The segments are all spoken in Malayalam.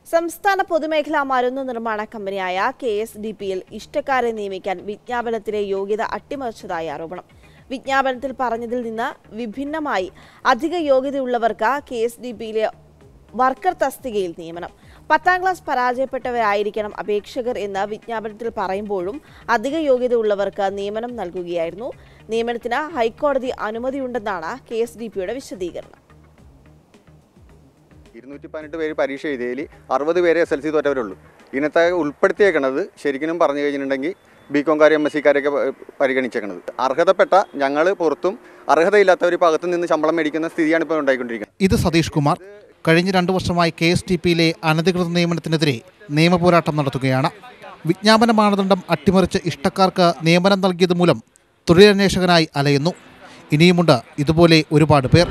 സംസ്ഥാന പൊതുമേഖലാ മരുന്ന് നിർമ്മാണ കമ്പനിയായ കെ എസ് ഡി പിയിൽ ഇഷ്ടക്കാരെ നിയമിക്കാൻ വിജ്ഞാപനത്തിലെ യോഗ്യത അട്ടിമറിച്ചതായി ആരോപണം വിജ്ഞാപനത്തിൽ പറഞ്ഞതിൽ നിന്ന് വിഭിന്നമായി അധിക യോഗ്യതയുള്ളവർക്ക് കെ എസ് ഡി പിയിലെ വർക്കർ തസ്തികയിൽ നിയമനം പത്താം ക്ലാസ് പരാജയപ്പെട്ടവരായിരിക്കണം അപേക്ഷകർ എന്ന് വിജ്ഞാപനത്തിൽ പറയുമ്പോഴും അധിക യോഗ്യത ഉള്ളവർക്ക് നിയമനം നൽകുകയായിരുന്നു നിയമനത്തിന് ഹൈക്കോടതി അനുമതിയുണ്ടെന്നാണ് കെ എസ് ഡി പിയുടെ വിശദീകരണം ഇരുന്നൂറ്റി പതിനെട്ട് പേര് പരീക്ഷ എഴുതിയതിൽ അറുപത് പേരെ എസ് എൽ സി തോറ്റവരുള്ളൂ ഇതിനകത്ത് ഉൾപ്പെടുത്തിയേക്കണത് ശരിക്കും പറഞ്ഞു കഴിഞ്ഞിട്ടുണ്ടെങ്കിൽ ബി കോംകാർ എം എസ് സിക്കാരൊക്കെ പരിഗണിച്ചേക്കണത് അർഹതപ്പെട്ട ഞങ്ങൾ പുറത്തും അർഹതയില്ലാത്തവർ ഇപ്പോൾ അകത്തു നിന്ന് ശമ്പളം മേടിക്കുന്ന സ്ഥിതിയാണ് ഇപ്പോൾ ഉണ്ടായിക്കൊണ്ടിരിക്കുന്നത് ഇത് സതീഷ് കുമാർ കഴിഞ്ഞ രണ്ടു വർഷമായി കെ എസ് ടി പിയിലെ അനധികൃത നിയമനത്തിനെതിരെ നിയമപോരാട്ടം നടത്തുകയാണ് വിജ്ഞാപന മാനദണ്ഡം അട്ടിമറിച്ച് ഇഷ്ടക്കാർക്ക് നിയമനം നൽകിയത് മൂലം തൊഴിലന്വേഷകനായി അലയുന്നു ഇനിയുമുണ്ട് ഇതുപോലെ ഒരുപാട് പേർ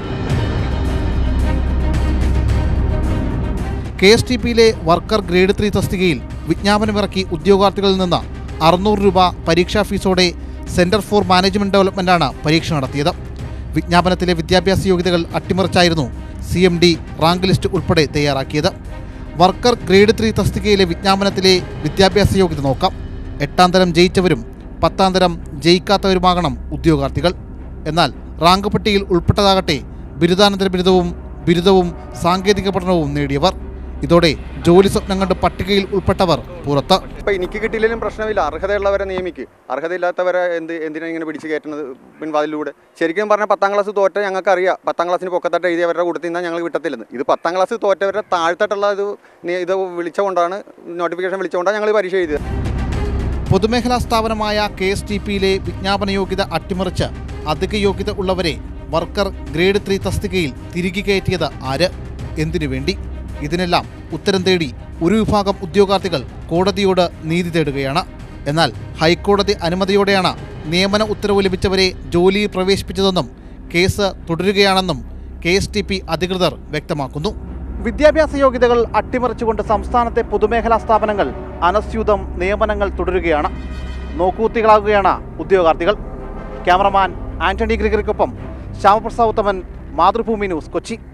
കെ എസ് ടി പിയിലെ വർക്കർ ഗ്രേഡ് ത്രീ തസ്തികയിൽ വിജ്ഞാപനമിറക്കി ഉദ്യോഗാർത്ഥികളിൽ നിന്ന് അറുന്നൂറ് രൂപ പരീക്ഷാ ഫീസോടെ സെന്റർ ഫോർ മാനേജ്മെന്റ് ഡെവലപ്മെന്റാണ് പരീക്ഷ നടത്തിയത് വിജ്ഞാപനത്തിലെ വിദ്യാഭ്യാസ യോഗ്യതകൾ അട്ടിമറിച്ചായിരുന്നു C M D rank list ഉൾപ്പെടെ തയ്യാറാക്കിയത് വർക്കർ ഗ്രേഡ് ത്രീ തസ്തികയിലെ വിജ്ഞാപനത്തിലെ വിദ്യാഭ്യാസ യോഗ്യത നോക്കാം എട്ടാം തരം ജയിച്ചവരും പത്താം തരം ജയിക്കാത്തവരുമാകണം ഉദ്യോഗാർത്ഥികൾ എന്നാൽ റാങ്ക് പട്ടികയിൽ ഉൾപ്പെട്ടതാകട്ടെ ബിരുദാനന്തര ബിരുദവും ബിരുദവും സാങ്കേതിക പഠനവും നേടിയവർ ഇതോടെ ജോലി സ്വപ്നം കണ്ട് പട്ടികയിൽ ഉൾപ്പെട്ടവർ പുറത്ത് ഇപ്പോൾ എനിക്ക് കിട്ടിയില്ലെങ്കിലും പ്രശ്നമില്ല അർഹതയുള്ളവരെ നിയമിക്ക് അർഹതയില്ലാത്തവരെ എന്ത് എന്തിനാണ് ഇങ്ങനെ പിടിച്ച് കയറ്റുന്നത് പിൻവാതിലൂടെ ശരിക്കും പറഞ്ഞാൽ പത്താം ക്ലാസ് തോറ്റ ഞങ്ങൾക്ക് അറിയാം പത്താം ക്ലാസ്സിന് പൊക്കത്തട്ട് എഴുതിയവരുടെ കൂട്ടത്തിൽ നിന്നാൽ ഞങ്ങൾ വിട്ടത്തില്ലെന്ന് ഇത് പത്താം ക്ലാസ് തോറ്റവരുടെ താഴ്ത്തട്ടുള്ള ഇത് നി- ഇത് വിളിച്ചുകൊണ്ടാണ് നോട്ടിഫിക്കേഷൻ വിളിച്ചുകൊണ്ടാണ് ഞങ്ങൾ പരീക്ഷ എഴുതിയത് പൊതുമേഖലാ സ്ഥാപനമായ കെ എസ് ടി പിയിലെ വിജ്ഞാപന യോഗ്യത അട്ടിമറിച്ച് അധിക യോഗ്യത ഉള്ളവരെ വർക്കർ ഗ്രേഡ് ത്രീ തസ്തികയിൽ തിരികെ കയറ്റിയത് ആര് എന്തിനു വേണ്ടി ഇതിനെല്ലാം ഉത്തരം തേടി ഒരു വിഭാഗം ഉദ്യോഗാർത്ഥികൾ കോടതിയോട് നീതി തേടുകയാണ് എന്നാൽ ഹൈക്കോടതി അനുമതിയോടെയാണ് നിയമന ഉത്തരവ് ലഭിച്ചവരെ ജോലിയിൽ പ്രവേശിപ്പിച്ചതെന്നും കേസ് തുടരുകയാണെന്നും കെ എസ് ടി പി അധികൃതർ വ്യക്തമാക്കുന്നു വിദ്യാഭ്യാസ യോഗ്യതകൾ അട്ടിമറിച്ചുകൊണ്ട് സംസ്ഥാനത്തെ പൊതുമേഖലാ സ്ഥാപനങ്ങൾ അനസ്യൂതം നിയമനങ്ങൾ തുടരുകയാണ് നോക്കൂത്തികളാകുകയാണ് ഉദ്യോഗാർത്ഥികൾ ക്യാമറമാൻ ആന്റണി ഗ്രിഗറിക്കൊപ്പം ശ്യാമപ്രസാദ് ഉത്തമൻ മാതൃഭൂമി ന്യൂസ് കൊച്ചി